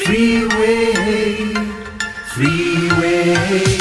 Freeway, freeway.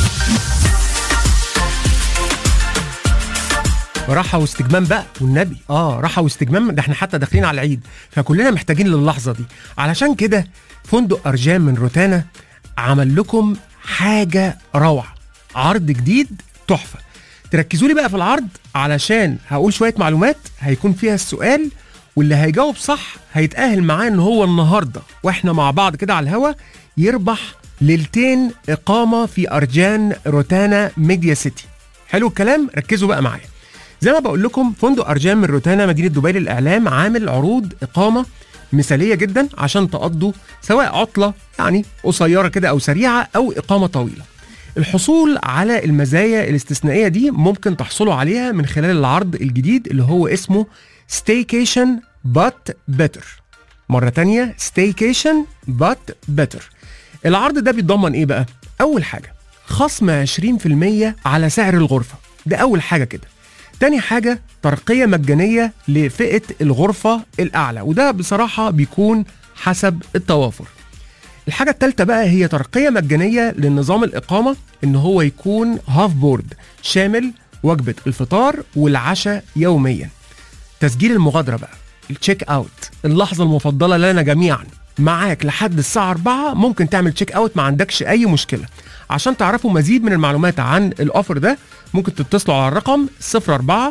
راحة واستجمام بقى والنبي اه راحة واستجمام ده احنا حتى داخلين على العيد فكلنا محتاجين للحظة دي علشان كده فندق أرجان من روتانا عمل لكم حاجة روعة عرض جديد تحفة تركزوا لي بقى في العرض علشان هقول شوية معلومات هيكون فيها السؤال واللي هيجاوب صح هيتأهل معاه ان هو النهارده واحنا مع بعض كده على الهوا يربح ليلتين إقامة في أرجان روتانا ميديا سيتي حلو الكلام ركزوا بقى معايا زي ما بقول لكم فندق ارجان من روتانا مدينه دبي للاعلام عامل عروض اقامه مثاليه جدا عشان تقضوا سواء عطله يعني قصيره كده او سريعه او اقامه طويله. الحصول على المزايا الاستثنائيه دي ممكن تحصلوا عليها من خلال العرض الجديد اللي هو اسمه ستيكيشن بات بيتر. مره تانية ستيكيشن بات بيتر. العرض ده بيتضمن ايه بقى؟ اول حاجه خصم 20% على سعر الغرفه ده اول حاجه كده. تاني حاجة ترقية مجانية لفئة الغرفة الأعلى وده بصراحة بيكون حسب التوافر الحاجة التالتة بقى هي ترقية مجانية لنظام الإقامة إن هو يكون هاف بورد شامل وجبة الفطار والعشاء يوميا تسجيل المغادرة بقى التشيك اوت اللحظة المفضلة لنا جميعا معاك لحد الساعة 4 ممكن تعمل تشيك اوت ما عندكش أي مشكلة عشان تعرفوا مزيد من المعلومات عن الأوفر ده ممكن تتصلوا على الرقم 04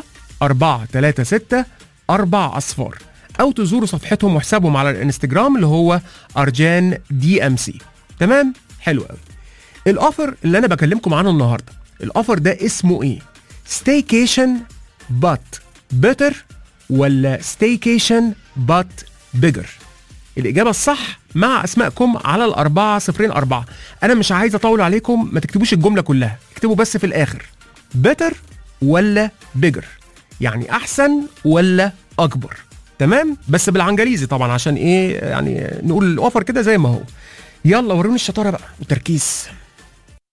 436 4 أصفار أو تزوروا صفحتهم وحسابهم على الانستجرام اللي هو أرجان دي ام سي تمام؟ حلو قوي الأوفر اللي أنا بكلمكم عنه النهاردة الأوفر ده اسمه إيه؟ ستيكيشن بات بيتر ولا ستيكيشن بات بيجر الإجابة الصح مع أسمائكم على الأربعة صفرين أربعة أنا مش عايز أطول عليكم ما تكتبوش الجملة كلها اكتبوا بس في الآخر better ولا bigger يعني أحسن ولا أكبر تمام بس بالعنجليزي طبعا عشان إيه يعني نقول الأوفر كده زي ما هو يلا وروني الشطارة بقى وتركيز